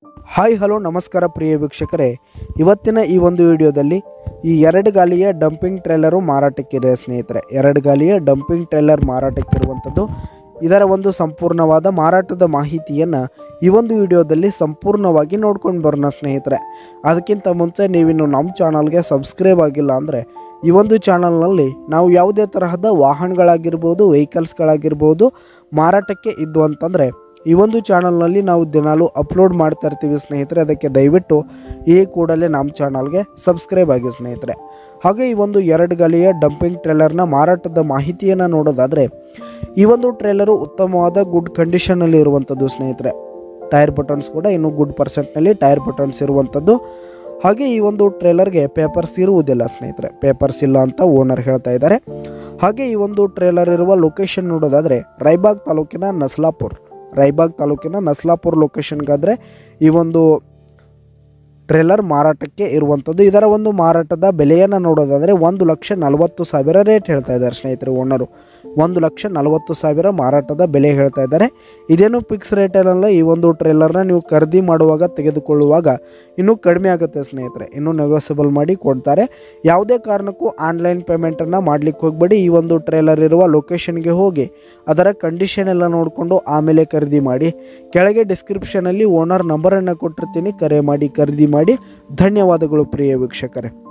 hi hello ನಮಸ್ಕಾರ ಪ್ರಿಯ ವೀಕ್ಷಕರೇ ಇವತ್ತಿನ ಈ ಒಂದು ವಿಡಿಯೋದಲ್ಲಿ ಈ ಎರಡು ಗಾಲಿಯ ಡಂಪಿಂಗ್ ಟ್ರೇಲರು ಮಾರಾಟಕ್ಕಿದೆ ಸ್ನೇಹಿತರೆ ಎರಡು ಗಾಲಿಯ ಡಂಪಿಂಗ್ ಟ್ರೇಲರ್ ಮಾರಾಟಕ್ಕಿರುವಂಥದ್ದು ಇದರ ಒಂದು ಸಂಪೂರ್ಣವಾದ ಮಾರಾಟದ ಮಾಹಿತಿಯನ್ನು ಈ ಒಂದು ವಿಡಿಯೋದಲ್ಲಿ ಸಂಪೂರ್ಣವಾಗಿ ನೋಡ್ಕೊಂಡು ಬರೋಣ ಸ್ನೇಹಿತರೆ ಅದಕ್ಕಿಂತ ಮುಂಚೆ ನೀವಿನ್ನು ನಮ್ಮ ಚಾನಲ್ಗೆ ಸಬ್ಸ್ಕ್ರೈಬ್ ಆಗಿಲ್ಲ ಅಂದರೆ ಈ ಒಂದು ಚಾನಲ್ನಲ್ಲಿ ನಾವು ಯಾವುದೇ ತರಹದ ವಾಹನಗಳಾಗಿರ್ಬೋದು ವೆಹಿಕಲ್ಸ್ಗಳಾಗಿರ್ಬೋದು ಮಾರಾಟಕ್ಕೆ ಇದ್ದು ಅಂತಂದರೆ ಈ ಒಂದು ಚಾನಲ್ನಲ್ಲಿ ನಾವು ದಿನಾಲೂ ಅಪ್ಲೋಡ್ ಮಾಡ್ತಾ ಇರ್ತೀವಿ ಸ್ನೇಹಿತರೆ ಅದಕ್ಕೆ ದಯವಿಟ್ಟು ಈ ಕೂಡಲೇ ನಮ್ಮ ಚಾನಲ್ಗೆ ಸಬ್ಸ್ಕ್ರೈಬ್ ಆಗಿ ಸ್ನೇಹಿತರೆ ಹಾಗೆ ಈ ಒಂದು ಎರಡು ಗಾಲಿಯ ಡಂಪಿಂಗ್ ಟ್ರೇಲರ್ನ ಮಾರಾಟದ ಮಾಹಿತಿಯನ್ನು ನೋಡೋದಾದರೆ ಈ ಒಂದು ಟ್ರೇಲರು ಉತ್ತಮವಾದ ಗುಡ್ ಕಂಡೀಷನಲ್ಲಿ ಇರುವಂಥದ್ದು ಸ್ನೇಹಿತರೆ ಟೈರ್ ಬಟನ್ಸ್ ಕೂಡ ಇನ್ನೂ ಗುಡ್ ಪರ್ಸೆಂಟ್ನಲ್ಲಿ ಟೈರ್ ಬಟನ್ಸ್ ಇರುವಂಥದ್ದು ಹಾಗೆ ಈ ಒಂದು ಟ್ರೇಲರ್ಗೆ ಪೇಪರ್ಸ್ ಇರುವುದಿಲ್ಲ ಸ್ನೇಹಿತರೆ ಪೇಪರ್ಸ್ ಇಲ್ಲ ಅಂತ ಓನರ್ ಹೇಳ್ತಾ ಇದ್ದಾರೆ ಹಾಗೆ ಈ ಒಂದು ಟ್ರೇಲರ್ ಇರುವ ಲೊಕೇಶನ್ ನೋಡೋದಾದರೆ ರಾಯಬಾಗ್ ತಾಲೂಕಿನ ನಸ್ಲಾಪುರ್ ರಾಯಬಾಗ್ ತಾಲೂಕಿನ ನಸ್ಲಾಪುರ್ ಲೊಕೇಶನ್ಗಾದರೆ ಈ ಒಂದು ಟ್ರೇಲರ್ ಮಾರಾಟಕ್ಕೆ ಇರುವಂಥದ್ದು ಇದರ ಒಂದು ಮಾರಾಟದ ಬೆಲೆಯನ್ನು ನೋಡೋದಾದರೆ ಒಂದು ಲಕ್ಷ ನಲವತ್ತು ಸಾವಿರ ರೇಟ್ ಹೇಳ್ತಾ ಇದ್ದಾರೆ ಸ್ನೇಹಿತರೆ ಓನರು ಒಂದು ಲಕ್ಷ ನಲವತ್ತು ಸಾವಿರ ಮಾರಾಟದ ಬೆಲೆ ಹೇಳ್ತಾ ಇದ್ದಾರೆ ಇದೇನು ಫಿಕ್ಸ್ ರೇಟಲ್ಲ ಈ ಒಂದು ಟ್ರೇಲರ್ನ ನೀವು ಖರೀದಿ ಮಾಡುವಾಗ ತೆಗೆದುಕೊಳ್ಳುವಾಗ ಇನ್ನೂ ಕಡಿಮೆ ಆಗುತ್ತೆ ಸ್ನೇಹಿತರೆ ಇನ್ನೂ ನೆಗೋಸಿಯಬಲ್ ಮಾಡಿ ಕೊಡ್ತಾರೆ ಯಾವುದೇ ಕಾರಣಕ್ಕೂ ಆನ್ಲೈನ್ ಪೇಮೆಂಟನ್ನು ಮಾಡಲಿಕ್ಕೆ ಹೋಗಬೇಡಿ ಈ ಒಂದು ಟ್ರೇಲರ್ ಇರುವ ಲೊಕೇಶನ್ಗೆ ಹೋಗಿ ಅದರ ಕಂಡೀಷನ್ ಎಲ್ಲ ನೋಡಿಕೊಂಡು ಆಮೇಲೆ ಖರೀದಿ ಮಾಡಿ ಕೆಳಗೆ ಡಿಸ್ಕ್ರಿಪ್ಷನಲ್ಲಿ ಓನರ್ ನಂಬರನ್ನು ಕೊಟ್ಟಿರ್ತೀನಿ ಕರೆ ಮಾಡಿ ಖರೀದಿ ಮಾಡಿ ಧನ್ಯವಾದಗಳು ಪ್ರಿಯ ವೀಕ್ಷಕರೇ